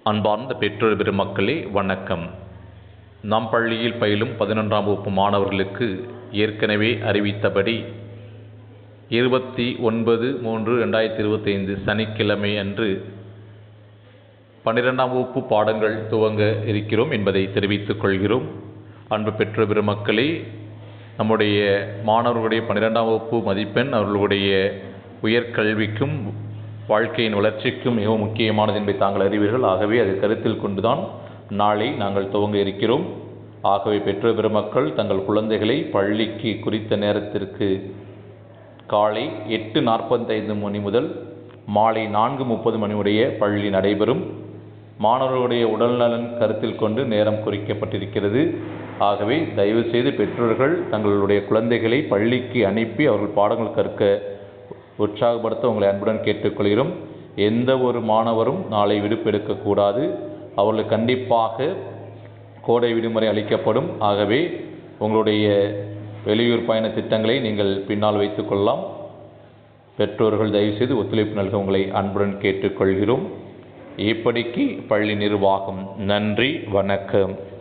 அன்பார்ந்த பெற்றோர் பெருமக்களே வணக்கம் நம் பள்ளியில் பயிலும் பதினொன்றாம் வகுப்பு மாணவர்களுக்கு ஏற்கனவே அறிவித்தபடி இருபத்தி ஒன்பது மூன்று ரெண்டாயிரத்தி இருபத்தைந்து சனிக்கிழமை அன்று பன்னிரெண்டாம் வகுப்பு பாடங்கள் துவங்க இருக்கிறோம் என்பதை தெரிவித்துக் கொள்கிறோம் அன்பு பெற்றோர் பெருமக்களே நம்முடைய மாணவர்களுடைய பன்னிரெண்டாம் வகுப்பு மதிப்பெண் அவர்களுடைய உயர்கல்விக்கும் வாழ்க்கையின் வளர்ச்சிக்கும் மிகவும் முக்கியமானது என்பதை தாங்கள் அறிவீர்கள் ஆகவே அதை கருத்தில் கொண்டுதான் நாளை நாங்கள் துவங்க இருக்கிறோம் ஆகவே பெற்றோர் பெருமக்கள் தங்கள் குழந்தைகளை பள்ளிக்கு குறித்த நேரத்திற்கு காலை எட்டு நாற்பத்தைந்து மணி முதல் மாலை நான்கு முப்பது மணி உடைய பள்ளி நடைபெறும் மாணவர்களுடைய உடல்நலன் கருத்தில் கொண்டு நேரம் குறிக்கப்பட்டிருக்கிறது ஆகவே தயவுசெய்து பெற்றோர்கள் தங்களுடைய குழந்தைகளை பள்ளிக்கு அனுப்பி அவர்கள் பாடங்கள் கற்க உற்சாகப்படுத்த உங்களை அன்புடன் கேட்டுக்கொள்கிறோம் எந்த ஒரு மாணவரும் நாளை விடுப்பு எடுக்கக்கூடாது அவர்களுக்கு கண்டிப்பாக கோடை விடுமுறை அளிக்கப்படும் ஆகவே உங்களுடைய வெளியூர் பயண திட்டங்களை நீங்கள் பின்னால் வைத்துக் கொள்ளலாம் பெற்றோர்கள் தயவுசெய்து ஒத்துழைப்பு நல்க உங்களை அன்புடன் கேட்டுக்கொள்கிறோம் இப்படிக்கு பள்ளி நிர்வாகம் நன்றி வணக்கம்